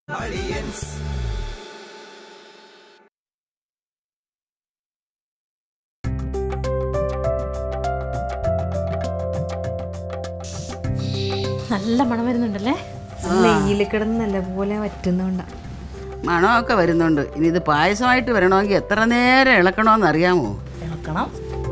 നല്ല മണം വരുന്നുണ്ടല്ലേ നെയ്യിൽ കിടന്ന് നല്ലപോലെ വറ്റുന്നോണ്ടാ മണമൊക്കെ വരുന്നുണ്ട് ഇനി ഇത് പായസമായിട്ട് വരണമെങ്കിൽ എത്ര നേരം ഇളക്കണമെന്ന് അറിയാമോ ഇളക്കണം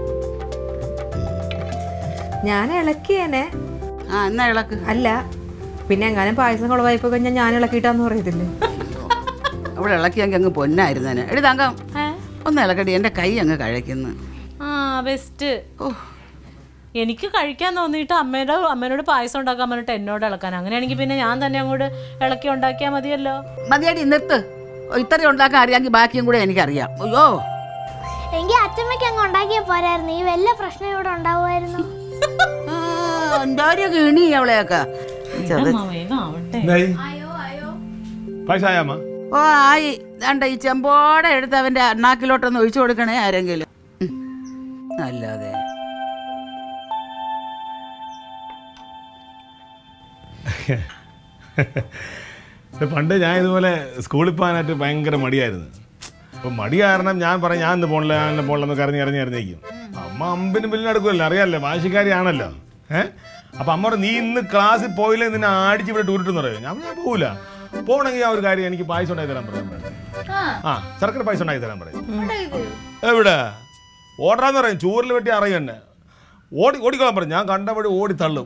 ഞാൻ ഇളക്കിയേനെ ആ എന്നാ ഇളക്ക് അല്ല പിന്നെ എങ്ങാനും പായസം കുളവായിപ്പോ കഴിഞ്ഞാൽ ഞാൻ ഇളക്കിയിട്ടാന്ന് പറയത്തില്ലേ അവിടെ ഇളക്കിയെങ്കിൽ അങ്ങ് പൊന്നായിരുന്നേനെ എടി തങ്കം ഏ? ഒന്ന് ഇളക്കടി എൻ്റെ കൈ അങ്ങ് കഴിക്കുന്നു ആ ബെസ്റ്റ് എനിക്ക് കഴിക്കാൻ തോന്നിയിട്ട് അമ്മയുടെ അമ്മേനോട് പായസം ഉണ്ടാക്കാൻ പറഞ്ഞിട്ട് എന്നോട് ഇളക്കാൻ അങ്ങനെയാണെങ്കിൽ പിന്നെ ഞാൻ തന്നെ അങ്ങോട്ട് ഇളക്കി ഉണ്ടാക്കിയാൽ മതിയല്ലോ മതിയടി നിർത്ത് ഇത്രയും ഉണ്ടാക്കാൻ അറിയാമെങ്കിൽ ബാക്കിയും കൂടെ എനിക്കറിയാം അയ്യോ എങ്കിൽ അച്ഛമ്മയ്ക്ക് അങ്ങ് ഉണ്ടാക്കിയാ പോരായിരുന്നു ഈ വല്ല പ്രശ്നം ഇവിടെ ഉണ്ടാവുമായിരുന്നു എന്തായാലും കിണി അവളെയൊക്കെ ചെറു അമ്മ വേഗം ആവട്ടെ എന്തായി പായസം ആയാമ്മ ഓ ആയി ദാണ്ട ഈ ചെമ്പോടെ എടുത്ത് അവൻ്റെ അണ്ണാക്കിലോട്ടൊന്ന് ഒഴിച്ചു കൊടുക്കണേ ആരെങ്കിലും ഉം. അല്ലാതെ ഇത് പണ്ട് ഞാൻ ഇതുപോലെ സ്കൂളിൽ പോകാനായിട്ട് ഭയങ്കര മടിയായിരുന്നു അപ്പം മടി കാരണം ഞാൻ പറയും ഞാൻ ഇന്ന് പോണില്ല ഞാൻ ഇന്ന് പോണില്ലെന്ന് കരഞ്ഞ് കരഞ്ഞ് കരഞ്ഞേക്കും അമ്മ അമ്പിന് ബില്ലിന് എടുക്കുമല്ലോ അറിയാമല്ലോ വാശിക്കാരിയാണല്ലോ ഏഹ് അപ്പം അമ്മ പറഞ്ഞു, നീ ഇന്ന് ക്ലാസ്സിൽ പോയില്ലേ നിന്നെ ആടിച്ച് ഇവിടെ ടൂറിട്ടെന്ന് പറയും ഞാൻ ഞാൻ പോകില്ല പോകണമെങ്കിൽ ആ ഒരു കാര്യം എനിക്ക് പായസം ഉണ്ടാക്കി തരാൻ പറയാൻ പറയും ആ ശർക്കര പായസം ഉണ്ടാക്കി തരാൻ പറയും എവിടെ ഓടാന്ന് പറയും ചൂരിൽ വെട്ടി അറിയും എന്നെ ഓടി ഓടിക്കോളാൻ പറയും ഞാൻ കണ്ട വഴി ഓടി തള്ളും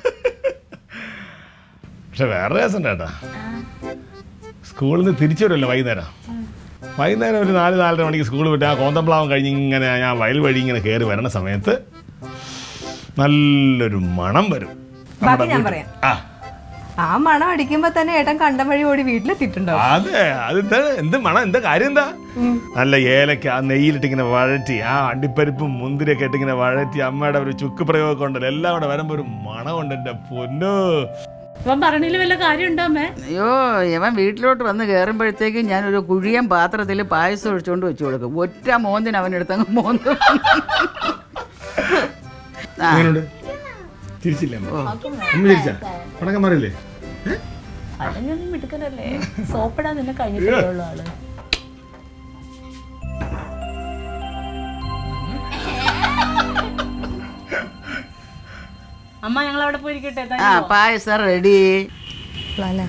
പക്ഷെ വേറെ രസം കേട്ടാ സ്കൂളിൽ നിന്ന് തിരിച്ചു വരുമല്ലോ വൈകുന്നേരം വൈകുന്നേരം ഒരു നാല് നാലര മണിക്ക് സ്കൂൾ വിട്ട് ആ കോന്തംപ്ലാവം കഴിഞ്ഞ് ഇങ്ങനെ ഞാൻ വയൽ വഴി ഇങ്ങനെ കയറി വരണ സമയത്ത് നല്ലൊരു മണം വരും നമ്മുടെ ഞാൻ വീട്ടിൽ. പറയാം. ആ ആ മണം അടിക്കുമ്പോ തന്നെ ഏട്ടൻ കണ്ടം വഴി ഓടി വീട്ടിലെത്തിയിട്ടുണ്ടാവും അതെ അതെന്താ എന്ത് മണം എന്താ കാര്യം എന്താ നല്ല ഏലക്ക ആ നെയ്യിലിട്ട് ഇങ്ങനെ വഴറ്റി ആ അണ്ടിപ്പരിപ്പും മുന്തിരിയൊക്കെ ഇട്ട് ഇങ്ങനെ വഴറ്റി അമ്മയുടെ ഒരു ചുക്ക് പ്രയോഗമൊക്കെ ഉണ്ടല്ലോ എല്ലാം കൂടെ വരുമ്പോ ഒരു മണമുണ്ട് എൻ്റെ പൊന്നോ ഇവൻ പറഞ്ഞതിൽ വല്ല കാര്യമുണ്ടോ അമ്മേ അയ്യോ ഇവൻ വീട്ടിലോട്ട് വന്ന് കയറുമ്പോഴത്തേക്കും ഞാനൊരു കുഴിയൻ പാത്രത്തിൽ പായസം ഒഴിച്ചുകൊണ്ട് വെച്ച് കൊടുക്കും ഒറ്റ മോന്തിന് അവനെടുത്തങ്ങ് മോന്ത് ആ എങ്ങനെയുണ്ട് തിരിച്ചില്ലേ അമ്മ അമ്മ തിരിച്ചാ പടക്കം മാറിയില്ലേ അല്ലെങ്കിൽ മിടുക്കനല്ലേ സോപ്പിടാൻ നിന്നെ കഴിഞ്ഞിട്ടേ ഉള്ളൂ ആള് അമ്മ ഞങ്ങൾ അവിടെ പോയിരിക്കട്ടെ ആ പായസം റെഡി അല്ലേ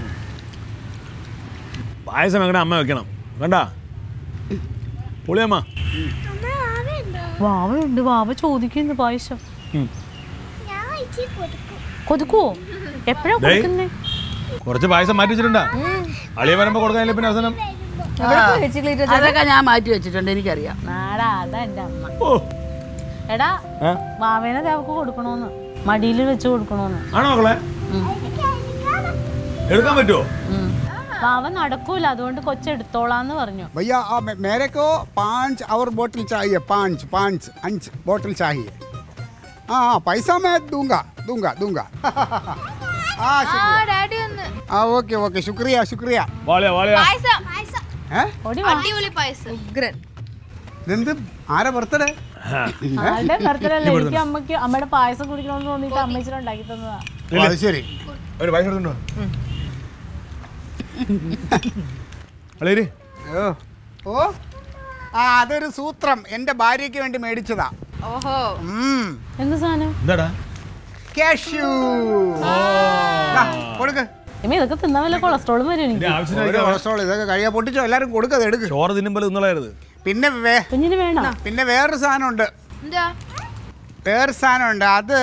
പായസം എങ്ങനെ അമ്മ വെക്കണം കണ്ടാ പൊളിയമ്മ വാവയുണ്ട് വാവ ചോദിക്കുന്നു പായസം ഞാൻ ഇച്ചിരി കൊടുക്കും കൊതുക്കുവോ എപ്പോഴാ ഡേയ്. കൊടുക്കുന്നേ കുറച്ച് പായസം മാറ്റി വെച്ചിട്ടുണ്ടാ അളിയ വരുമ്പോ കൊടുക്കാനില്ല പിന്നെ അവസാനം ചേച്ചി ക്ലീറ്റ് അതൊക്കെ ഞാൻ മാറ്റി വെച്ചിട്ടുണ്ട് എനിക്കറിയാം നാടാ അതാ എന്റെ അമ്മ ഓ എടാ ഏ? വാവേനെ അവക്ക് കൊടുക്കണോന്ന് മടിയിൽ വെച്ച് കൊടുക്കണോന്ന് ആണോ മക്കളെ എടുക്കാൻ പറ്റുമോ ഉം. വാവ നടക്കൂല അതുകൊണ്ട് കൊച്ചെടുത്തോളാന്ന് പറഞ്ഞു भैया आ, मे- मेरे को पांच और बोतल चाहिए पांच पांच अंच बोतल चाहिए हाँ हाँ पैसा मैं दूंगा दूंगा दूंगा हाँ शुक्रिया हाँ ओके ओके शुक्रिया शुक्रिया വാളിയാ വാളിയാ ഏ? ഓടി വാ. ഉഗ്രൻ ഇതെന്ത് ആരാ ബർത്ത്ഡേ ആളുടെ ബർത്ത്ഡേ അല്ലേ എനിക്ക് അമ്മയ്ക്ക് അമ്മയുടെ പായസം കുടിക്കണമെന്ന് തോന്നിയിട്ട് അമ്മച്ചിട്ട് ഉണ്ടാക്കി തന്നതാ അത് ശരി ഒരു പൈസ എടുത്തുണ്ടോ അളിയര് ഓ ഓ ആ അതൊരു സൂത്രം എൻ്റെ ഭാര്യയ്ക്ക് വേണ്ടി മേടിച്ചതാ ഓഹോ ഉം. എന്ത് സാധനം എന്താടാ കാഷ്യൂ ദാ, കൊടുക്ക് ഇമ്മ ഇതൊക്കെ തിന്നാൻ വല്ല കൊളസ്ട്രോളും വരും എന്റെ എനിക്ക് ആവശ്യത്തിന് ഒരു കൊളസ്ട്രോൾ ഇതൊക്കെ കഴിയാ പൊട്ടിച്ചോ എല്ലാവരും കൊടുക്കത് എടുക്ക് ചോറ് തിന്നുമ്പോൾ നിങ്ങളായിരുന്നു പിന്നെ വേ കുഞ്ഞിന് വേണം പിന്നെ വേറൊരു സാധനമുണ്ട് വേറൊരു സാധനമുണ്ട് അത്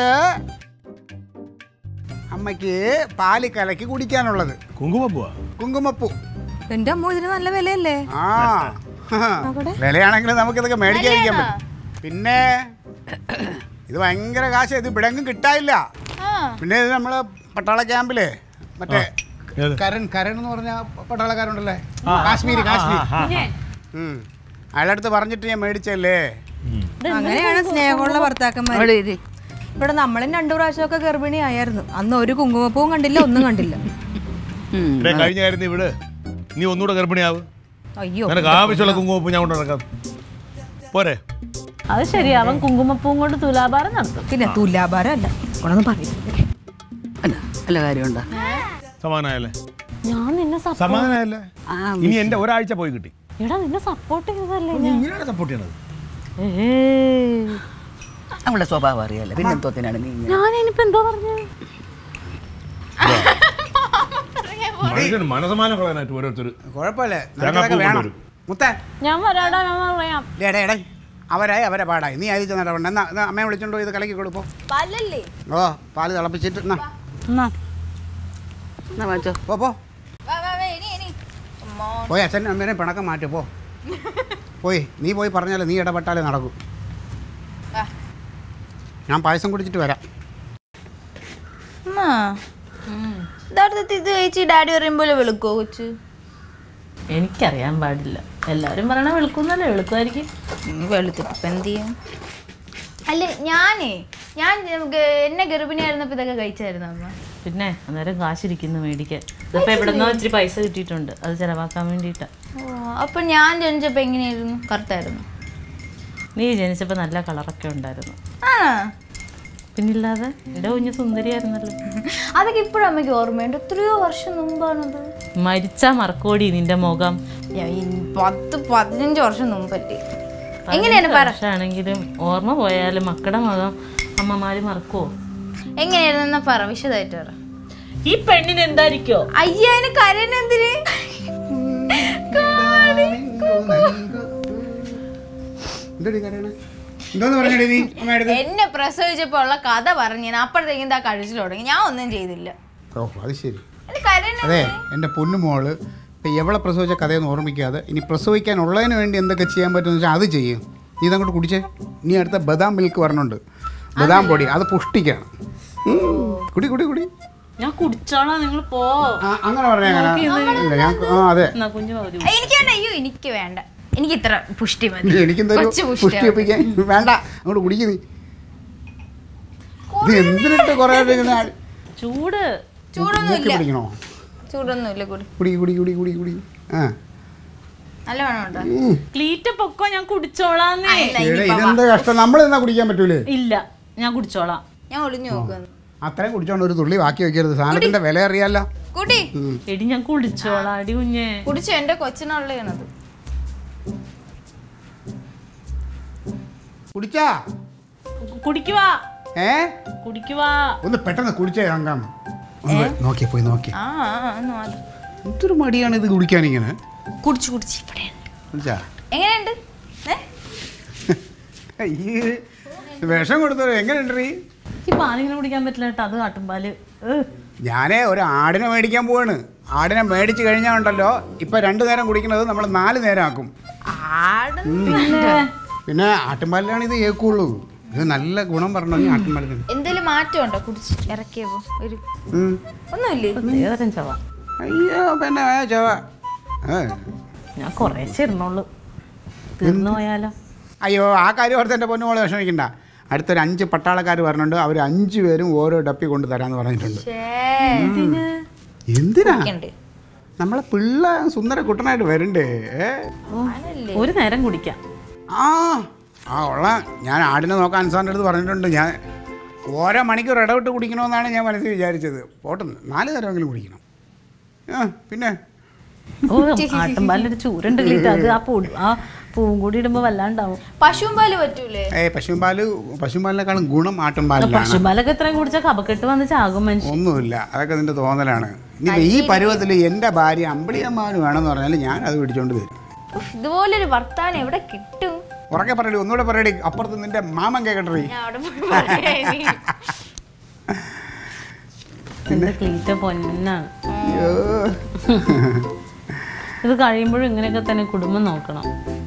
അമ്മയ്ക്ക് പാല് കലക്കി കുടിക്കാനുള്ളത് കുങ്കുമപ്പൂവാ കുങ്കുമപ്പൂ എന്റെ അമ്മ ഇതിന് നല്ല വിലയല്ലേ ആ വിലയാണെങ്കിൽ നമുക്കിതൊക്കെ മേടിക്കാതിരിക്കാൻ പറ്റും പിന്നെ ഇത് ഭയങ്കര കാശ് ഇത് ഇവിടെ എങ്ങും കിട്ടാനില്ല പിന്നെ ഇത് നമ്മള് പട്ടാള ക്യാമ്പിലെ മറ്റേ ഏത്? കരൺ കരൺ എന്ന് പറഞ്ഞ പട്ടാളക്കാരുണ്ടല്ലേ കാശ്മീരി കാശ്മീർ ഉം. അയാളുടെ അടുത്ത് പറഞ്ഞിട്ട് ഞാൻ മേടിച്ചല്ലേ അങ്ങനെയാണ് സ്നേഹമുള്ള ഭർത്താക്കന്മാർ അവിടെ ഇരി. ഇവിടെ നമ്മളും രണ്ടു പ്രാവശ്യമൊക്കെ ഗർഭിണി ആയിരുന്നു അന്ന് ഒരു കുങ്കുമപ്പൂവും കണ്ടില്ല ഒന്നും കണ്ടില്ല ഉം. ഇവിടെ കഴിഞ്ഞ കാര്യം നീ വിട് നീ ഒന്നുകൂടെ ഗർഭിണിയാവ് അയ്യോ നിനക്ക് ആവശ്യമുള്ള കുങ്കുമപ്പൂ ഞാൻ കൊണ്ട് നടക്കാം പോരെ അത് ശരി അവൻ കുങ്കുമപ്പൂവും കൊണ്ട് തുലാഭാരം നടത്തും പിന്നെ തുലാഭാരം അല്ല കൊണ്ടൊന്നും പറയില്ല അല്ല നല്ല കാര്യമുണ്ടോ സമാനായല്ലേ ഞാൻ നിന്നെ സപ്പോ- സമാധാനമല്ലേ ഇനി എന്റെ ഒരാഴ്ച പോയി കിട്ടി എടാ നിന്നെ സപ്പോർട്ട് ചെയ്തതല്ലേ നീ ഇങ്ങനെയാണ് സപ്പോർട്ട് ചെയ്യണത് ഏയ്. അവളുടെ സ്വഭാവം അറിയാലോ പിന്നെ എന്തോത്തിനാണ് നീ ഇങ്ങനെ? ഞാൻ ഇനിയിപ്പോ എന്തോ പറഞ്ഞു മനുഷ്യന് മനസമാനം കളയാനായിട്ട് ഓരോരുത്തർ കുഴപ്പമില്ല തേങ്ങാപ്പൂ നിനക്കിതൊക്കെ വേണം കൊണ്ടുവരും. മുത്തേ ഞാൻ വരാടാ ഞാൻ പറയാം ഡേ ഡേ അവരായി അവരെ പാടായി നീ അയച്ചു നടപണ്ട എന്നാ എന്നാ അമ്മയെ വിളിച്ചോണ്ട് പോയി ഇത് കലക്കി കൊടുപ്പോ പല്ലല്ലേ ഓ പാല് തിളപ്പിച്ചിട്ട് എന്നാ എന്നാ എന്നാ വാച്ചോ പോ പോ വാ, വാ, വാ, ഇനി, ഇനി. അമ്മോ. പോയി അച്ഛൻ അമ്മേനെ പിണക്കം മാറ്റി പോ പോയി നീ പോയി പറഞ്ഞാലേ നീ ഇടപെട്ടാലേ നടക്കൂ വാ. ഞാൻ പായസം കുടിച്ചിട്ട് വരാം അമ്മ യഥാർത്ഥത്തിൽ ഇത് കഴിച്ച് ഡാഡി പറയുമ്പോലെ വെളുക്കോ കൊച്ചു എനിക്കറിയാൻ പാടില്ല എല്ലാരും പറയണ വെളുക്കുന്നല്ലേ വെളുക്കുമായിരിക്കും വെളുത്തിട്ട് ഇപ്പം എന്ത് ചെയ്യും അല്ല ഞാനേ ഞാൻ ഗ- എന്നെ ഗർഭിണിയായിരുന്നപ്പോൾ ഇതൊക്കെ കഴിച്ചായിരുന്നു അമ്മ പിന്നെ അന്നേരം കാശിരിക്കുന്നു മേടിക്കാൻ ഇതിപ്പോ എവിടെന്നോ ഇച്ചിരി പൈസ കിട്ടിയിട്ടുണ്ട് അത് ചെലവാക്കാൻ വേണ്ടിയിട്ടാ ഓ അപ്പം ഞാൻ ജനിച്ചപ്പോൾ എങ്ങനെയായിരുന്നു കറക്റ്റായിരുന്നു നീ ജനിച്ചപ്പോ നല്ല കളറൊക്കെ ഉണ്ടായിരുന്നു ആ പിന്നില്ലാതെ എന്റെ കുഞ്ഞ് സുന്ദരിയായിരുന്നല്ലോ അതൊക്കെ ഇപ്പോഴും അമ്മയ്ക്ക് ഓർമ്മയുണ്ട് എത്രയോ വർഷം മുമ്പാണത് മരിച്ചാ മറക്കോടി നിന്റെ മുഖം ഞാൻ ഈ പത്ത് പതിനഞ്ച് വർഷം മുമ്പല്ലേ എങ്ങനെയാണ് പറ ആണെങ്കിലും ഓർമ്മ പോയാലും മക്കളുടെ മുഖം അമ്മമാര് മറക്കുവോ എങ്ങനെയായിരുന്നു എന്നാ പറ വിശദമായിട്ട് പറ ഈ പെണ്ണിന് എന്തായിരിക്കോ അയ്യ അതിന് കരയണ എന്തിന് എന്തോടി കരയണേ എന്തോന്ന് പറഞ്ഞടി നീ അമ്മയുടെ എന്നെ പ്രസവിച്ചപ്പോ ഉള്ള കഥ പറഞ്ഞു ഞാൻ അപ്പോഴത്തേക്കും എന്താ കഴിച്ചിൽ തുടങ്ങി ഞാൻ ഒന്നും ചെയ്തില്ല ഓ അത് ശരി എന്നെ കരയണ അതെ എൻ്റെ പൊന്നുമോള് ഇപ്പം എവളെ പ്രസവിച്ച കഥയൊന്നും ഓർമ്മിക്കാതെ ഇനി പ്രസവിക്കാനുള്ളതിന് വേണ്ടി എന്തൊക്കെ ചെയ്യാൻ പറ്റുമെന്ന് വെച്ചാൽ അത് ചെയ്യും നീ ഇതങ്ങോട്ട് കുടിച്ചേ നീ അടുത്ത ബദാം മിൽക്ക് പറഞ്ഞുണ്ട് ബദാം പൊടി അത് പുഷ്ടിക്കാണ് ഉം. കുടി കുടി കുടി ഞാൻ കുടിച്ചോളാം നിങ്ങൾ പോ ആ, അങ്ങനെ പറഞ്ഞാൽ അങ്ങനെ ഇല്ല ഞാൻ ആ അതെ എന്നാ കുഞ്ഞു പകുതി ഏയ്, എനിക്ക് വേണ്ട അയ്യോ എനിക്ക് വേണ്ട എനിക്ക് ഇത്ര പുഷ്ടി മതി എനിക്കെന്തൊരു കൊച്ചു പുഷ്ടി പുഷ്ടി ഒപ്പിക്കാൻ വേണ്ട അങ്ങോട്ട് കുടിക്ക് നീ ഇത് എന്തിനിട്ട് കുറേ ഇങ്ങനെ ആ- ചൂട് ചൂടൊന്നും മൂക്കി ഇല്ല പിടിക്കണോ ചൂടൊന്നും ഇല്ല കൂടി കുടി കുടി കുടി കുടി കുടി ആ നല്ല വേണം കേട്ടോ ഉം. ക്ലീറ്റ പൊക്കോ ഞാൻ കുടിച്ചോളാന്നേ എടാ, ഇതെന്താ കഷ്ടം നമ്മൾ എന്നാ കുടിക്കാൻ പറ്റൂലേ ഇല്ല ഞാൻ കുടിച്ചോളാം ഞാൻ ഒളിഞ്ഞു നോക്കുന്നു അത്രയും കുടിച്ചോണ്ട് ഒരു തുള്ളി ബാക്കി വെക്കരുത് സാധനത്തിന്റെ വില അറിയാലോ കുടി എടി ഞാൻ കുടിച്ചോളാം അടി കുഞ്ഞേ കുടിച്ചു എന്റെ കൊച്ചിനുള്ളതാണത് കുടിച്ചാ കുടിക്കുവാ ഏ കുടിക്കുവാ ഒന്ന് പെട്ടെന്ന് കുടിച്ചേ കാങ്കാന്ന് ഒന്ന് നോക്കിയേ പോയി നോക്കി ആ ആ, ആ, ഒന്ന് മാറി. എന്തൊരു മടിയാണ് ഇത് കുടിക്കാൻ ഇങ്ങനെ കുടിച്ചു കുടിച്ചു ഇവിടെ കുടിച്ചാ എങ്ങനെയുണ്ട് ഏ? അയ്യേ വിഷം കൊടുത്തത് എങ്ങനെയുണ്ട് നീ ഈ പാലിങ്ങനെ കുടിക്കാൻ പറ്റില്ല കേട്ടോ അത് കാട്ടുംപാല് ഏഹ്. ഞാനേ ഒരു ആടിനെ മേടിക്കാൻ പോവാണ് ആടിനെ മേടിച്ച് കഴിഞ്ഞാൽ ഉണ്ടല്ലോ ഇപ്പൊ രണ്ടു നേരം കുടിക്കുന്നത് നമ്മൾ നാല് നേരം ആക്കും ആട് പിന്നെ ആട്ടുംപാലിലാണ് ഇത് ഏക്കുള്ളൂ ഇത് നല്ല ഗുണം പറഞ്ഞു ആട്ടുംപാലിന് എന്തേലും മാറ്റം ഉണ്ടോ കുടിച്ച് ഇറക്കിയപ്പോ ഒരു ഉം. ഒന്നുമില്ലേ പ്രത്യേകതരം ചവ അയ്യോ പിന്നെ ഏ, ചവ ഏ. ഞാൻ കുറേശ്ശെ ഇരുന്നുള്ളൂ തീർന്നു പോയാലോ അയ്യോ ആ കാര്യം ഓർത്ത് എൻ്റെ പൊന്നുമോളെ വിഷമിക്കണ്ട അടുത്തൊരു അഞ്ച് പട്ടാളക്കാർ പറഞ്ഞിട്ടുണ്ട് അവർ അഞ്ച് പേരും ഓരോ ഡപ്പി കൊണ്ട് തരാമെന്ന് പറഞ്ഞിട്ടുണ്ട് എന്തിനാ കുടിക്കണ്ടേ നമ്മളെ പിള്ള സുന്ദര കുട്ടനായിട്ട് വരണ്ടേ ഏ? ആണല്ലേ ഒരു നേരം കുടിക്കാം ആ ആ ഉള്ള ഞാൻ ആടിനെ നോക്കാൻ അൻസാറിൻ്റെ അടുത്ത് പറഞ്ഞിട്ടുണ്ട് ഞാൻ ഓരോ മണിക്കൂർ ഇടവിട്ട് കുടിക്കണമെന്നാണ് ഞാൻ മനസ്സിൽ വിചാരിച്ചത് പോട്ടെ നാല് നേരമെങ്കിലും കുടിക്കണം ആ പിന്നെ ഓ ആട്ടുംപാലിനൊരു ചൂരുണ്ട് ക്ലീറ്റ് അത് ആ പൂ ആ പൂവും കൂടി ഇടുമ്പോ വല്ലാണ്ടാവും പശുവും പാല് പറ്റൂലേ ഏ പശുമ്പാല് പശുമ്പാലിനേക്കാളും ഗുണം ആട്ടുംപാലിലാണ് പശുപാലൊക്കെ എത്രയും കുടിച്ചാൽ കപക്കെട്ട് വന്ന് ചാകും മനുഷ്യൻ ഒന്നുമില്ല അതൊക്കെ നിന്റെ തോന്നലാണ് ഇനി ഈ പരുവത്തിൽ എൻ്റെ ഭാര്യ അമ്പിളിയമ്മാന് വേണമെന്ന് പറഞ്ഞാൽ ഞാൻ അത് പിടിച്ചോണ്ട് തരും ഉഫ്, ഇതുപോലൊരു വർത്താനം എവിടെ കിട്ടും ഉറക്കെ പറയടി ഒന്നുകൂടെ പറയടി അപ്പുറത്ത് നിന്റെ മാമൻ കേക്കട്ടെ ഞാൻ അവിടെ പോയി പറയാം ഇനി. എന്റെ ക്ലീറ്റ പൊന്നാണ് ഇത് കഴിയുമ്പോഴും ഇങ്ങനെയൊക്കെ തന്നെ കുടുംബം നോക്കണം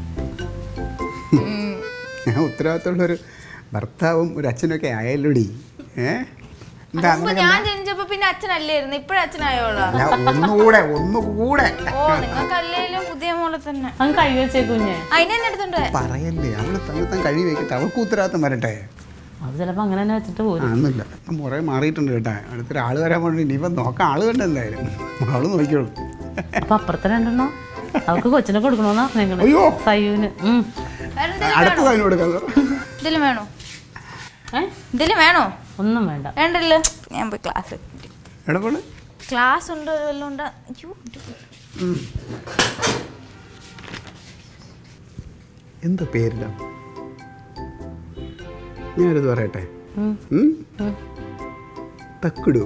ഞാൻ ഉത്തരവാദിത്തമുള്ള ഒരു ഭർത്താവും ഒരു അച്ഛനൊക്കെ ആയല്ലോടി ഏ എന്താ മുമ്പ് ഞാൻ ജനിച്ചപ്പോ പിന്നെ അച്ഛനല്ലായിരുന്നു ഇപ്പഴും അച്ഛനായോളാ അല്ല ഒന്നുകൂടെ ഒന്നുകൂടെ ഓ നിങ്ങൾക്ക് അല്ലേലും പുതിയ മോളെ തന്നെ അങ്ങ് കഴി വെച്ചേ കുഞ്ഞെ അതിനെ തന്നെ എടുത്തോണ്ട് പോയെ. പറയല്ലേ അവള് തന്നെത്താൻ കഴി വെക്കട്ടെ അവൾക്ക് ഉത്തരവാദിത്തം വരട്ടെ അത് ചിലപ്പോ അങ്ങനെ തന്നെ വെച്ചിട്ട് ആ പോരും ഒന്നുമില്ല ഇപ്പം കുറേ മാറിയിട്ടുണ്ട് കേട്ടാ അടുത്തൊരു ആള് വരാൻ വേണ്ടി ഇനിയിപ്പം നോക്കാൻ ആള് കണ്ട എന്തായാലും അവള് നോക്കിയോളൂ അപ്പൊ അപ്പുറത്തെ രണ്ടെണ്ണോ അവർക്ക് കൊച്ചിനെ കൊടുക്കണോന്നാ നിങ്ങള് അയ്യോ. സയ്യൂന് ഉം. വേറെ എന്തേലും അടുത്തത് അതിന് കൊടുക്കാതെ എന്തേലും വേണോ ഏ എന്തേലും വേണോ ഒന്നും വേണ്ട വേണ്ടല്ലോ ഞാൻ പോയി ക്ലാസ് എടപ്പോള് ക്ലാസ് ഉണ്ട് വല്ലതും ഉണ്ട് അയ്യോ, ഇത് എന്താ പേരില്ല ഞാനിത് പറയട്ടെ ഉം? തക്കിടു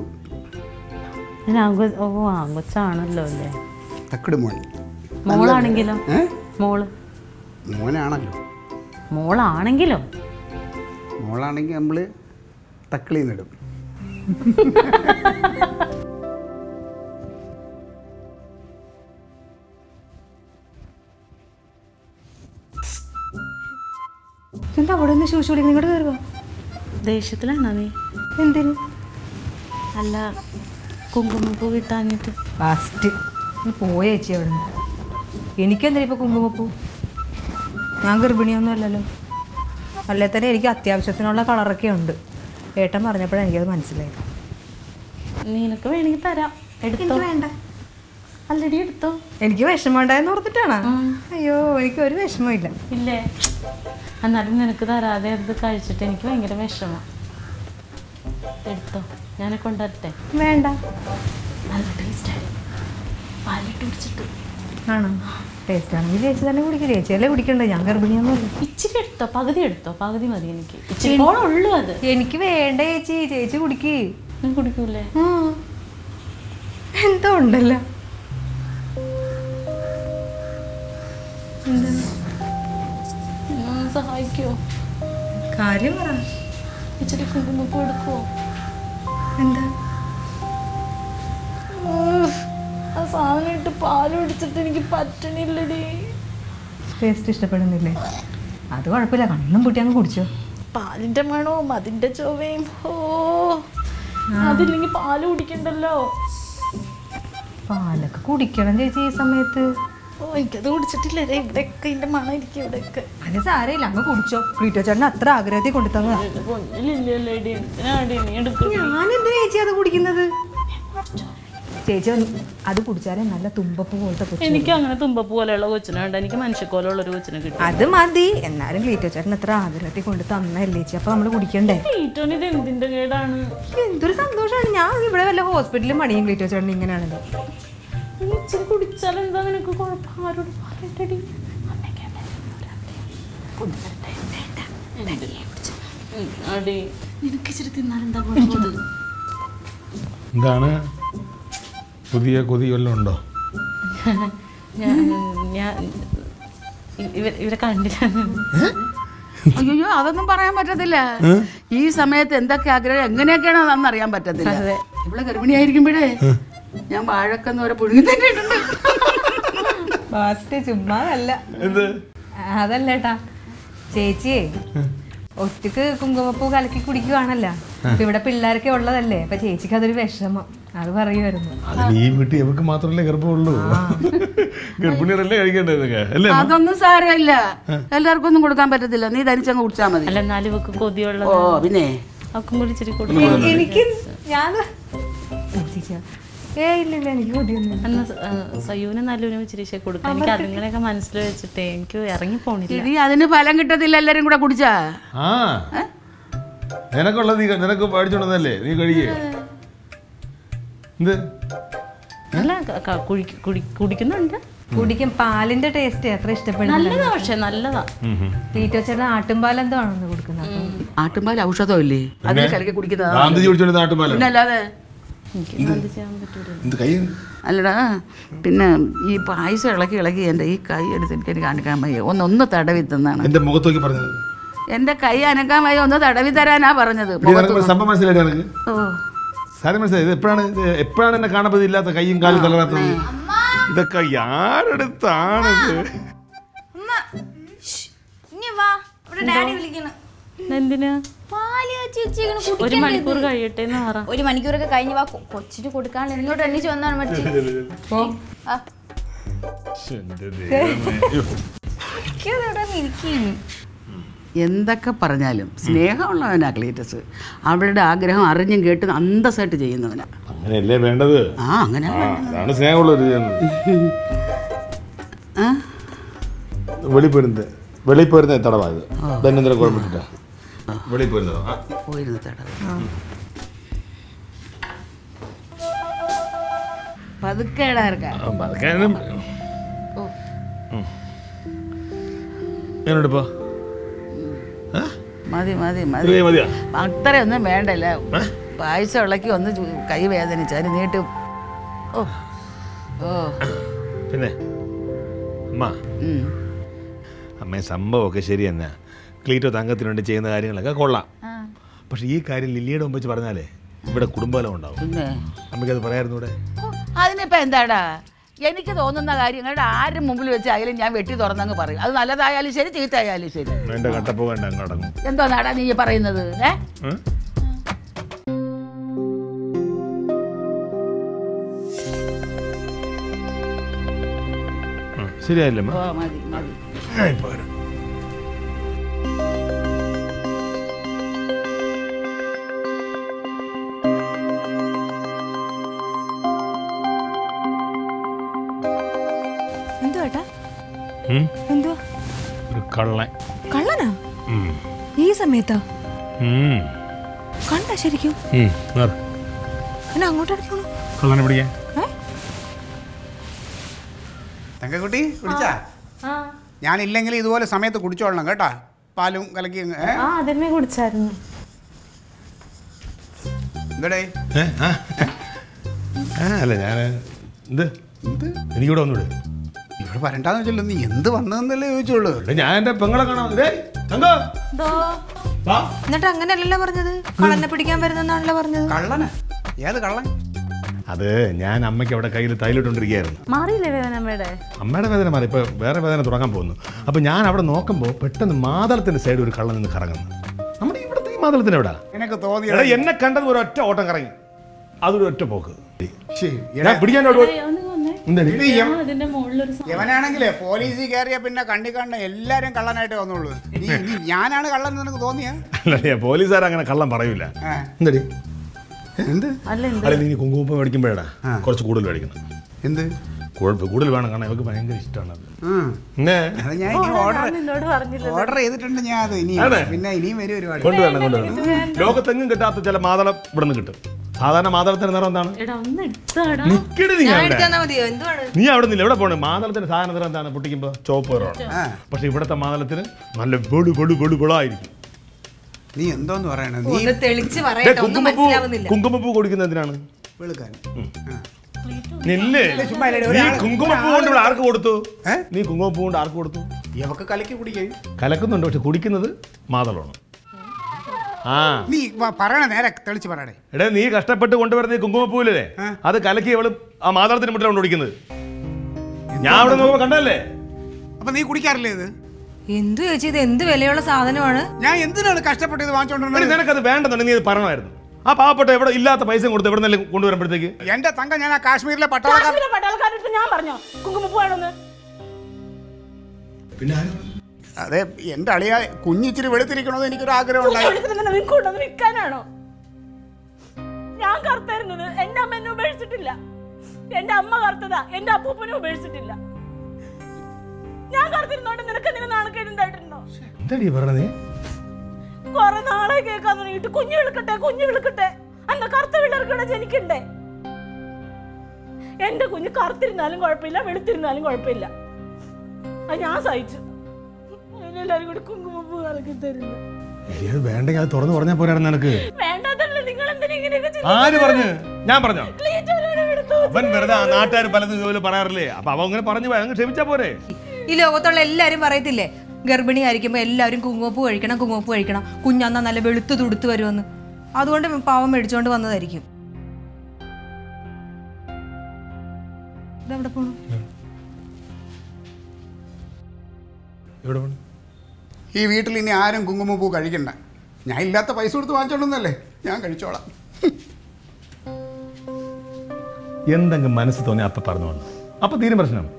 ഓ ആങ്കൊച്ചാണല്ലോ അല്ലേ തക്കിട് മോൻ മോളാണെങ്കിലോ ഏ മോള് മോനാണല്ലോ മോളാണെങ്കിലോ മോളാണെങ്കിൽ നമ്മൾ തക്കിളി നിടും എന്താ അവിടെ നിന്ന് ശൂശു വിളിക്കുന്നത് ഇങ്ങോട്ട് കയറുക ദേഷ്യത്തിലാണോ നീ എന്തിനു അല്ല കുങ്കുമപ്പൂ കിട്ടാഞ്ഞിട്ട് ഫസ്റ്റ് പോയ ചേച്ചി അവിടെ നിന്ന് എനിക്കെന്തിനാ ഇപ്പോൾ കുങ്കുമപ്പൂ ഞാൻ ഗർഭിണിയൊന്നും അല്ലല്ലോ അല്ലേ തന്നെ എനിക്ക് അത്യാവശ്യത്തിനുള്ള കളറൊക്കെ ഉണ്ട് ഏട്ടൻ പറഞ്ഞപ്പോഴാണ് എനിക്കത് മനസ്സിലായത് നിനക്ക് വേണമെങ്കിൽ തരാം എടുത്തോ വേണ്ട അല്ലടി എടുത്തോ എനിക്ക് വിഷമമുണ്ടായെന്ന് ഓർത്തിട്ടാണോ അയ്യോ എനിക്ക് ഒരു വിഷമമില്ല ഇല്ലേ എന്നാലും നിനക്ക് തരാതെ അത് കഴിച്ചിട്ട് എനിക്ക് ഭയങ്കര വിഷമം എടുത്തോ ഞാനെ കൊണ്ടുവരട്ടെ വേണ്ട നല്ല ടേസ്റ്റ് പാലിട്ട് കുടിച്ചിട്ട് ആണോ ടേസ്റ്റ് ആണെങ്കിൽ ചേച്ചി തന്നെ കുടിക്കും ചേച്ചിയല്ലേ കുടിക്കണ്ടേ ഞാൻ ഗർഭിണിയൊന്നുമില്ല ഇച്ചിരി എടുത്തോ പകുതി എടുത്തോ പകുതി മതി എനിക്ക് ഇച്ചിരി ഉള്ളൂ അത് എനിക്ക് വേണ്ട ചേച്ചി ചേച്ചി കുടിക്ക് നീ കുടിക്കൂലേ ഉം. എന്തോ ഉണ്ടല്ലോ ഉം, സഹായിക്കുവോ കാര്യം പറ ഇച്ചിരി കുങ്കുമപ്പൂ എടുക്കുവോ എന്താ ആ സാധനം ഇട്ട് പാല് കുടിച്ചിട്ട് എനിക്ക് പറ്റണില്ലടി ടേസ്റ്റ് ഇഷ്ടപ്പെടുന്നില്ലേ അത് കുഴപ്പമില്ല കണ്ണും പൂട്ടി അങ്ങ് കുടിച്ചോ പാലിന്റെ മണവും അതിന്റെ ചൊവ്വയും ഓ അതില്ലെങ്കിൽ പാല് കുടിക്കണ്ടല്ലോ പാലൊക്കെ കുടിക്കണം ചേച്ചി ഈ സമയത്ത് ഓ എനിക്കത് കുടിച്ചിട്ടില്ല ദേ ഇവിടെയൊക്കെ ഇതിന്റെ മണം ഇരിക്കും ഇവിടെയൊക്കെ അത് സാരമില്ല അങ്ങ് കുടിച്ചോ ക്രീറ്റോ ചേട്ടൻ അത്ര ആഗ്രഹത്തിൽ കൊണ്ടു തന്നതാ ഇത് പൊന്നിലില്ലല്ലോ എടി എന്തിനാടി നീ എടുക്കും ഞാൻ എന്തിനാ ചേച്ചി അത് കുടിക്കുന്നത് ചേച്ചി ഒന്ന് അത് കുടിച്ചാലേ നല്ല തുമ്പപ്പ് പോലത്തെ കൊച്ചു എനിക്ക് അങ്ങനെ തുമ്പപ്പൂ പോലെയുള്ള കൊച്ചിനെ വേണ്ട എനിക്ക് മനുഷ്യക്കോലുള്ള ഒരു കൊച്ചിനെ കിട്ടും അത് മതി എന്നാലും ക്ലീറ്റോ ചേട്ടൻ അത്ര ആഗ്രഹത്തിൽ കൊണ്ട് തന്നല്ലേ ചേച്ചി അപ്പൊ നമ്മൾ കുടിക്കണ്ടേ ഈറ്റോന് ഇത് എന്തിന്റെ കേടാണ് എന്തൊരു സന്തോഷമാണ് ഞാൻ ഇവിടെ വല്ല ഹോസ്പിറ്റലിൽ മണിയും ക്ലീറ്റോ ചേട്ടൻ ഇങ്ങനെയാണല്ലോ നീ ഇച്ചിരി കുടിച്ചാൽ എന്താ നിനക്ക് കുഴപ്പം ആരോട് പറയട്ടടി അമ്മയ്ക്ക് അടി നിനക്ക് ഇച്ചിരി തിന്നാൽ എന്താ കുഴപ്പത് എന്താണ് പുതിയ കൊതി വല്ലതും ഉണ്ടോ ഞാൻ ഞാൻ ഇവർ ഇവരെ കണ്ടില്ല അയ്യോ അതൊന്നും പറയാൻ പറ്റത്തില്ല ഈ സമയത്ത് എന്തൊക്കെ ആഗ്രഹം എങ്ങനെയൊക്കെയാണോ അതൊന്നും അറിയാൻ പറ്റത്തില്ല ഇവിടെ ഗർഭിണിയായിരിക്കുമ്പോഴേ ഞാൻ വാഴക്കെന്ന് വരെ പുഴുങ്ങി തന്നിട്ടുണ്ട് ഫാസ്റ്റ് ചുമ്മാ അല്ല എന്ത് അതല്ല ഏട്ടാ ചേച്ചിയെ ഒറ്റക്ക് കുങ്കുമപ്പൂ കലക്കി കുടിക്കുവാണല്ലോ അപ്പൊ ഇവിടെ പിള്ളേരൊക്കെ ഉള്ളതല്ലേ അപ്പൊ ചേച്ചിക്ക് അതൊരു വിഷമം അത് പറയുമായിരുന്നു അതിന് ഈ വീട്ടിൽ ഇവർക്ക് മാത്രമല്ലേ ഗർഭമുള്ളൂ ഗർഭിണികളല്ലേ കഴിക്കേണ്ടത് ഇതൊക്കെ അല്ലേ അതൊന്നും സാരമില്ല എല്ലാവർക്കും ഒന്നും കൊടുക്കാൻ പറ്റത്തില്ല നീ ധരിച്ചങ്ങ് കുടിച്ചാൽ മതി അല്ല എന്നാലും ഇവക്ക് കൊതിയുള്ളത് ഓ പിന്നെ അവക്കും കൂടി ഇച്ചിരി കൊടുക്കും എനിക്ക് ഞാൻ ചേച്ചിയാ ഏ ഇല്ല ഇല്ല എനിക്ക് കൊതിയൊന്നും അന്ന് സ- ആ, സയൂനും നല്ലൂനും ഇച്ചിരി ശേ കൊടുക്കാം എനിക്ക് അതുങ്ങളെയൊക്കെ മനസ്സിൽ വെച്ചിട്ടേ എനിക്ക് ഇറങ്ങി പോണില്ല ഇടി അതിന് ഫലം കിട്ടത്തില്ല എല്ലാരും കൂടെ കുടിച്ചാ ആ നിനക്കുള്ളത് നീ നിനക്ക് പഠിച്ചോണ്ടല്ലേ നീ കഴിയേ എന്ത് അല്ല ക- ക- കുടിക്ക- കുടി- കുടിക്കുന്നുണ്ട് കുടിക്കും പാലിന്റെ ടേസ്റ്റ് അത്ര ഇഷ്ടപ്പെടുന്നില്ല നല്ലതാ പക്ഷെ നല്ലതാ ടീറ്റോ ചേട്ടൻ ആട്ടുംപാൽ എന്തോ ആണെന്ന് കൊടുക്കുന്നത് അപ്പൊ ആട്ടുംപാൽ ഔഷധമില്ലേ അതിന് കലക്കി കുടിക്കുന്നതാ ഗാന്ധിജി കുടിച്ചോണ്ട് നാട്ടുപാല പിന്നെ അല്ലാതെ എനിക്ക് എന്ത് ചെയ്യാൻ പറ്റൂല എന്ത് കൈ അല്ലടാ പിന്നെ ഈ പായസം ഇളക്കി ഇളക്കി എൻ്റെ ഈ കൈ എടുത്ത് എനിക്ക് കാണിക്കാൻ വയ്യ ഒന്ന് ഒന്ന് തടവി തന്നാണ് എന്റെ മുഖത്ത് നോക്കി പറഞ്ഞത് എൻ്റെ കൈ അനക്കാൻ വയ്യ ഒന്ന് തടവി തരാനാ പറഞ്ഞത് എടി, നിനക്ക് സംഭവം മനസ്സിലായി നിനക്ക് ഓ സാരം മനസ്സിലായി ഇത് എപ്പോഴാണ് ഇത് എപ്പോഴാണ് എന്നെ കാണുമ്പോൾ ഇല്ലാത്ത കൈയും കാലും തളരാത്തത് ഇതൊക്കെ ആരെടുത്താണ് ഇത് അമ്മ ശ്ശ്. ഇനി വാ ഇവിടെ ഡാഡി വിളിക്കുന്നു എന്തിനാ പാല് കാച്ചി വെച്ചേക്കണ് ഒരു കുടിക്കണ്ടേ മണിക്കൂർ ഇത്? കഴിയട്ടെ എന്ന് പറ ഒരു മണിക്കൂറൊക്കെ കഴിഞ്ഞ് വാ കൊ- കൊച്ചിന് കൊടുക്കാണ്ട് എന്നോട് എണ്ണിച്ച് വന്നാണ് മറ്റേ ആ എന്റെ ദൈവമേ. അയ്യോ. ഇവിടെ ഇരിക്കും എന്തൊക്കെ പറഞ്ഞാലും സ്നേഹമുള്ളവനാ ക്ലീറ്റസ് അവളുടെ ആഗ്രഹം അറിഞ്ഞും കേട്ടും അന്തസ്സായിട്ട് ചെയ്യുന്നവനാ അങ്ങനെയല്ലേ വേണ്ടത് ആ അങ്ങനെ ആ അതാണ് സ്നേഹമുള്ള ഒരു ചെയ്യുന്നത് ആ വെളി പോരുന്നത് വെളി പോരുന്ന തടവാ ഇത് തന്നെ എന്തെങ്കിലും കുഴപ്പമില്ല വെളി പോരുന്നത് ആ പോയിരുന്നു തടവ് പതുക്കേടാ ഇരിക്ക ആ, അതൊക്കെ ഞാൻ- ഉം. എങ്ങനെയുണ്ടിപ്പോ ആ? മതി മതി മതി ഇത്രയും മതിയാ അത്രയൊന്നും വേണ്ടല്ല പായസം ഇളക്കി ഒന്ന് ചു- കൈ വേദനിച്ചു അതിന് നീട്ടും ഓ ഓ പിന്നെ അമ്മ ഉം. അമ്മേ സംഭവമൊക്കെ ശരി തന്നെ ക്ലീറ്റോ തങ്കത്തിന് വേണ്ടി ചെയ്യുന്ന കാര്യങ്ങളൊക്കെ കൊള്ളാം പക്ഷെ ഈ കാര്യം ലില്ലിയുടെ മുമ്പ് വെച്ച് പറഞ്ഞാലേ ഇവിടെ കുടുംബബലം ഉണ്ടാവും പിന്നെ അമ്മയ്ക്കത് പറയായിരുന്നു ഇവിടെ ഓ, അതിനിപ്പോ എന്താടാ എനിക്ക് തോന്നുന്ന കാര്യങ്ങളുടെ ആരും മുമ്പിൽ വെച്ച് ആയാലും ഞാൻ വെട്ടി തുറന്നങ്ങ് പറയും അത് നല്ലതായാലും ശരി ചീത്തയായാലും ശരി എൻ്റെ കട്ടപ്പോ വേണ്ട അങ്ങ് അടങ്ങും എന്തോ നാടാ നീ ഈ പറയുന്നത് ഏ ഉം? ഉം, ശരിയായില്ലേ അമ്മ ഓ മതി മതി ഞാൻ ഇപ്പൊ വരാം. എന്തുവാ ഏട്ടാ ഉം? എന്തുവാ ഒരു കള്ളൻ കള്ളനാ ഉം. ഈ സമയത്താ ഉം. കണ്ട ശരിക്കും ഉം. മാറ്. എന്നാ അങ്ങോട്ട് പോണു കള്ളനെ പിടിക്കാൻ തങ്കക്കുട്ടി കുടിച്ചാ ആ ഞാനില്ലെങ്കിൽ ഇതുപോലെ സമയത്ത് കുടിച്ചോളണം കേട്ടാ പാലും കലക്കി അങ്ങ്, ഏ? ആ അതന്നെ കുടിച്ചായിരുന്നു എന്തടേ ഏ? ആ. ആ, അല്ല ഞാൻ എന്ത് എന്ത് എനിക്കിവിടെ വന്നൂടെ ഇവിടെ വരണ്ടാന്ന് വെച്ചല്ലോ നീ എന്ത് വന്നതെന്നല്ലേ ചോദിച്ചോളൂ ഇവിടെ ഞാൻ എൻ്റെ പെങ്ങളെ കാണാൻ ദേ, തങ്കോ, വാ. എന്നിട്ട് അങ്ങനെയല്ലല്ലോ പറഞ്ഞത് കള്ളനെ പിടിക്കാൻ വരുന്നെന്നാണല്ലോ പറഞ്ഞത് കള്ളന് ഏത് കള്ളൻ അത് ഞാൻ അമ്മയ്ക്ക് അവിടെ കയ്യിൽ തൈലിട്ടുകൊണ്ടിരിക്കുകയായിരുന്നു മാറിയില്ലേ വേദന അമ്മയുടെ അമ്മയുടെ വേദന മാറി ഇപ്പൊ വേറെ വേദന തുടങ്ങാൻ പോകുന്നു അപ്പൊ ഞാൻ അവിടെ നോക്കുമ്പോൾ പെട്ടെന്ന് മാതളത്തിന്റെ സൈഡ് ഒരു കള്ളൻ നിന്ന് കറങ്ങുന്നു നമ്മുടെ ഇവിടുത്തെ ഈ മാതളത്തിന് എവിടാ നിനക്ക് തോന്നിയ എടാ എന്നെ കണ്ടത് ഒരു ഒറ്റ ഓട്ടം കറങ്ങി അതൊരു ഒറ്റ പോക്ക് ഞാൻ പിടിക്കാൻ ഓടുവാ. എന്താണ്? അതിന്റെ മുകളിലൊരു യവനാണെങ്കിലേ പോലീസിൽ കയറിയ പിന്നെ കണ്ടി കണ്ട എല്ലാരും കള്ളനായിട്ട് വന്നോളൂ നീ നീ ഞാനാണ് കള്ളൻ എന്ന് നിനക്ക് തോന്നിയ അല്ല പോലീസുകാർ അങ്ങനെ കള്ളം പറയൂല എന്തടി എന്ത് അല്ല അല്ല നീ കുങ്കുമപ്പം മേടിക്കുമ്പോഴാ കുറച്ച് കൂടുതൽ മേടിക്കണം എന്ത് കുഴപ്പം കൂടുതൽ വേണം കാരണം ഇവർക്ക് ഭയങ്കര ഇഷ്ടമാണ് അത് ഉം. പിന്നെ അത് ഞാൻ ഇനി ഓർഡർ നിന്നോട് പറഞ്ഞില്ല ഓർഡർ ചെയ്തിട്ടുണ്ട് ഞാൻ അത് ഇനി ആണേ? പിന്നെ ഇനിയും വരും ഒരുപാട് കൊണ്ടുവരണം കൊണ്ടുവരണം ലോകത്തെങ്ങും കിട്ടാത്ത ചില മാതളം ഇവിടെ നിന്ന് കിട്ടും സാധാരണ മാതളത്തിന്റെ നിറം എന്താണ് എടാ ഒന്ന് എടുത്താടാ നിക്കടി നീ ഞാൻ അവിടെ. എടുത്തു തന്നാ മതിയോ എന്തുവാണ് നീ അവിടെ നില്ല എവിടെ പോണേ മാതളത്തിന്റെ സാധന നിറം എന്താണ് പൊട്ടിക്കുമ്പോ ചോപ്പ് നിറമാണ് ആ. പക്ഷെ ഇവിടുത്തെ മാതളത്തിന് നല്ല വെളു വെളു വെളു വെളായിരിക്കും നീ എന്തോന്ന് പറയണത് നീ ഒന്ന് തെളിച്ച് ദേ, പറയട്ടെ ഒന്നും കുങ്കുമപ്പൂ മനസ്സിലാവുന്നില്ല കുങ്കുമപ്പൂ കൊടുക്കുന്നത് എന്തിനാണ് വെളുക്കാൻ നില്ലേ ചുമ്മാ ഇല്ലേ, നീ ഒരാള്- കുങ്കുമപ്പൂ കൊണ്ട് ഇവിടെ ആർക്ക് കൊടുത്തു ഏ? നീ കുങ്കുമപ്പൂ കൊണ്ട് ആർക്ക് കൊടുത്തു ഇവക്ക് കലക്കി കുടിക്കും കലക്കുന്നുണ്ട് പക്ഷെ കുടിക്കുന്നത് മാതളമാണ് ആ നീ വ- പറയണ നേരെ തെളിച്ച് പറയണേ എടാ നീ കഷ്ടപ്പെട്ട് കൊണ്ടുവരുന്ന ഈ കുങ്കുമപ്പൂലേ ആ. അത് കലക്കി അവള് ആ മാതളത്തിന് മുട്ടിലാണ് കുടിക്കുന്നത് ഞാൻ അവിടെ നോക്കുമ്പോ കണ്ടല്ലേ അപ്പൊ നീ കുടിക്കാറില്ലേ ഇത് എന്തു ചേച്ചി ഇത് എന്ത് വിലയുള്ള സാധനമാണ് ഞാൻ എന്തിനാണ് കഷ്ടപ്പെട്ട് ഇത് എടി, വാങ്ങിച്ചോണ്ടിരുന്നത് നിനക്കത് വേണ്ടെന്നുണ്ടെങ്കിൽ നീ ഇത് പറയണമായിരുന്നു ആ പാവപ്പെട്ട എവിടെ ഇല്ലാത്ത പൈസ കൊടുത്ത് എവിടെ നിന്നെല്ലാം കൊണ്ടുവരുമ്പോഴത്തേക്ക് എന്റെ തങ്ക ഞാൻ ആ കാശ്മീരിലെ പട്ടാളക്കാർ കാശ്മീരിലെ പട്ടാളക്കാരുടെ ഞാൻ പറഞ്ഞോ കുങ്കുമപ്പൂ വേണമെന്ന് അതെ എന്റെ അളിയ കുഞ്ഞിച്ചിരി വെളുത്തിരിക്കണമെന്ന് എനിക്കൊരു ആഗ്രഹം ഉണ്ടായി നിങ്ങൾക്ക് കൊണ്ടുവന്ന് വിൽക്കാനാണോ ഞാൻ കറുത്തായിരുന്നത് എന്റെ അമ്മ എന്നെ ഉപേക്ഷിച്ചിട്ടില്ല എന്റെ അമ്മ കറുത്തതാ എന്റെ അപ്പൂപ്പനെ ഉപേക്ഷിച്ചിട്ടില്ല ഞാൻ കറുത്തിരുന്നോണ്ട് നിനക്ക് എന്തിനു നാണക്കേടുണ്ടായിട്ടുണ്ടോ എന്താടി പറഞ്ഞത് കൊറേ നാളെ കേൾക്കാൻ തുടങ്ങിയിട്ട് കുഞ്ഞു വിളിക്കട്ടെ കുഞ്ഞു വിളിക്കട്ടെ അന്ന കറുത്ത പിള്ളേർക്കൂടെ ജനിക്കണ്ടേ എന്റെ കുഞ്ഞ് കറുത്തിരുന്നാലും കുഴപ്പമില്ല വെളുത്തിരുന്നാലും കുഴപ്പമില്ല അത് ഞാൻ സഹിച്ചു എല്ലാരും കൂടി കുങ്കുമപ്പൂ കലക്കി തരുന്നു എടി, അത് വേണ്ടെങ്കിൽ അത് തുറന്നു പറഞ്ഞാൽ പോരായിരുന്നു നിനക്ക് വേണ്ടാത്തല്ലേ നിങ്ങൾ എന്തിനാ ഇങ്ങനെയൊക്കെ ആര് പറഞ്ഞു ഞാൻ പറഞ്ഞോ ചെയ്തു എടുത്തു അവൻ വെറുതെ ആ നാട്ടുകാർ പലതും ഇതുപോലെ പറയാറില്ലേ അപ്പൊ അവൻ അങ്ങനെ പറഞ്ഞു പോയി, അങ്ങ് ക്ഷമിച്ചാ പോരെ ഈ ലോകത്തുള്ള എല്ലാവരും പറയത്തില്ലേ ഗർഭിണി ആയിരിക്കുമ്പോൾ എല്ലാവരും കുങ്കുമപ്പൂ കഴിക്കണം കുങ്കുമപ്പൂ കഴിക്കണം കുഞ്ഞന്നാ നല്ല വെളുത്ത് തുടുത്ത് വരുമെന്ന് അതുകൊണ്ട് പാവം മേടിച്ചോണ്ട് വന്നതായിരിക്കും ഇതെവിടെ പോണു എവിടെ പോണം? ഈ വീട്ടിൽ ഇനി ആരും കുങ്കുമപ്പൂ കഴിക്കണ്ട ഞാൻ ഇല്ലാത്ത പൈസ കൊടുത്ത് വാങ്ങിച്ചോണ്ടെന്നല്ലേ ഞാൻ കഴിച്ചോളാം എന്തെങ്കിലും മനസ്സ് തോന്നി അപ്പൊ പറഞ്ഞു വന്നു അപ്പൊ തീരും പ്രശ്നം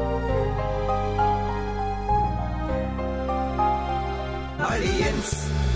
Aliens